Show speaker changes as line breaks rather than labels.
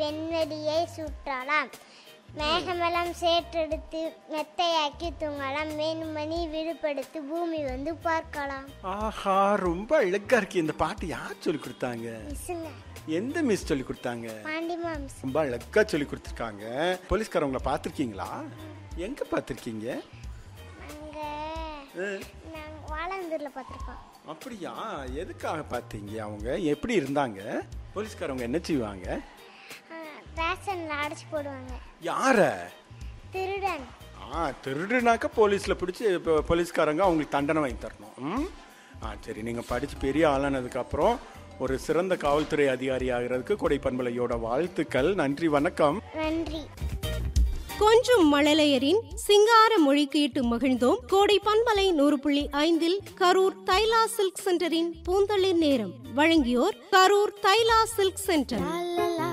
வெண்வெளியை சுற்றலாம் மேகமெல்லாம் சேற்றெடுத்து மெத்தையாக்கி தூங்கலாம் வேணுமணி விடுபடுத்து பூமி வந்து பார்க்கலாம்
ஆஹா ரொம்ப அழகா இருக்கு இந்த பாட்டு யார் சொல்லி கொடுத்தாங்க
மிஸ்ஸுங்க
எந்த மிஸ் சொல்லி கொடுத்தாங்க
பாண்டிமா மிஸ்
ரொம்ப அழகா சொல்லி கொடுத்துருக்காங்க போலீஸ்காரவங்கள பார்த்துருக்கீங்களா எங்க பார்த்துருக்கீங்க
நாங்கள் நாங்கள் வாழந்தூரில் பார்த்துருக்கோம்
அப்படியா எதுக்காக பார்த்தீங்க அவங்க எப்படி இருந்தாங்க போலீஸ்காரவங்க என்ன செய்வாங்க
ரேஷனில் அடைச்சி போடுவாங்க
யார
திருடன்
ஆ திருடுனாக்க போலீஸில் பிடிச்சி இப்போ போலீஸ்காரங்க அவங்களுக்கு தண்டனை வாங்கி தரணும் ம் ஆ சரி நீங்கள் படித்து பெரிய ஆளானதுக்கப்புறம் ஒரு சிறந்த காவல்துறை அதிகாரி ஆகிறதுக்கு கொடை பண்பலையோட வாழ்த்துக்கள் நன்றி வணக்கம்
நன்றி
கொஞ்சும் மழலையரின் சிங்கார மொழி கேட்டு மகிழ்ந்தோம் கோடை பண்பலை நூறு புள்ளி ஐந்தில் கரூர் தைலா சில்க் சென்டரின் பூந்தளிர் நேரம் வழங்கியோர் கரூர் தைலா சில்க் சென்டர்